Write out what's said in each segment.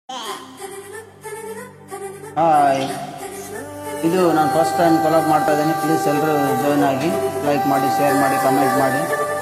hi ಇದು ನಾನು first time collab ಮಾಡ್ತಾ ಇದ್ದೀನಿ ಪ್ಲೀಸ್ ಎಲ್ಲರೂ ಜಾಯ್ನ್ ಆಗಿ ಲೈಕ್ ಮಾಡಿ ಶೇರ್ ಮಾಡಿ ಕಮೆಂಟ್ ಮಾಡಿ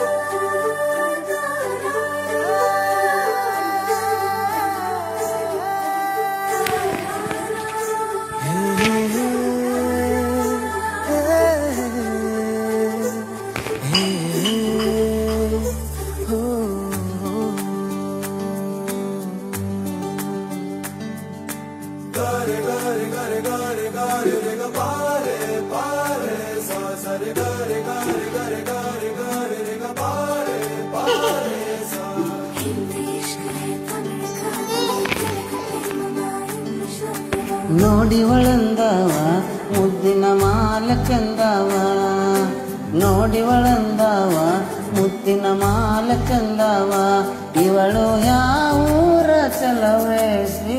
ನೋಡಿ ಒಳಂದವ ಮುದ್ದಿನ ಮಾಲಕಂದವ ನೋಡಿ ಒಳಂದವ ಮುತ್ತಿನ ಮಾಲಕಂದವ ಇವಳು ಯಾವೂರ ಚಲವೇ ಶಿವ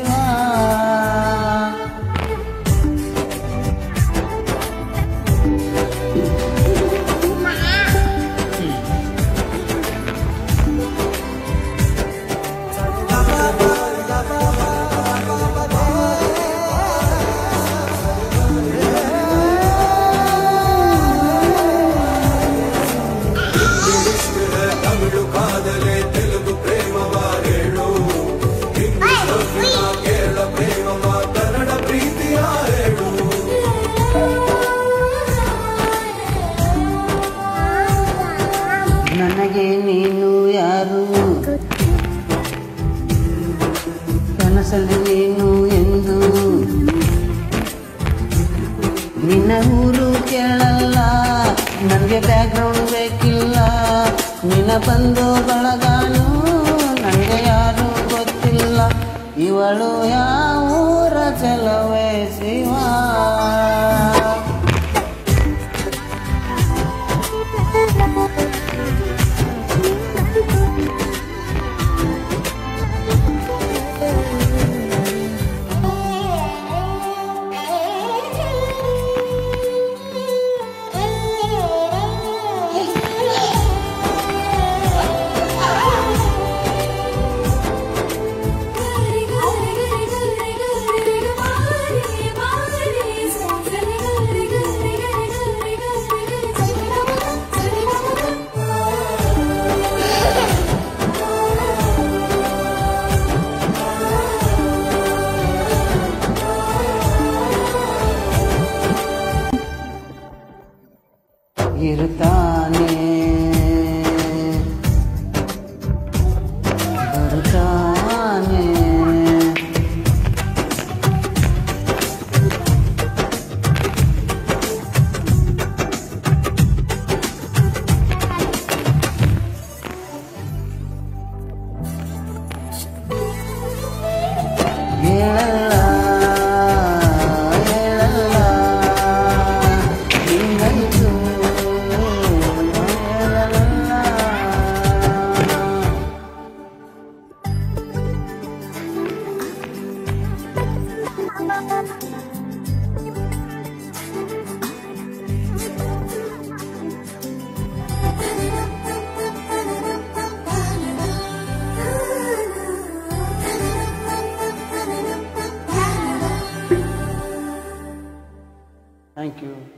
ತಮಿಳು ಕಾದಲೆ ತೆಲುಗು ಪ್ರೇಮವ ಹೇಳು ಕೇರಳ ಪ್ರೇಮವ ಕನ್ನಡ ಪ್ರೀತಿಯ ಹೇಳು ನನಗೆ ನೀನು ಯಾರು ಕನಸಲ್ಲಿ ನೀನು ಎಂದು ನಿನ್ನ ಊರು ಕೇಳಲ್ಲ ನನಗೆ ಬ್ಯಾಕ್ಗ್ರೌಂಡ್ ಬೇಕಿಲ್ಲ ನಿನ್ನ ಬಂದು ಬಳಗಾನು ನನಗೆ ಯಾರು ಗೊತ್ತಿಲ್ಲ ಇವಳು ಯಾವೂರ ಚಲವೇ ಶಿವ ಇರುತ್ತಾನೆ ಬರುತ್ತಾನೆ ಹೇಳಲ್ಲ ಹೇಳಲ್ಲ ನಿನ್ನಂತೂ ಹೇಳಲ್ಲ ಥ್ಯಾಂಕ್ ಯು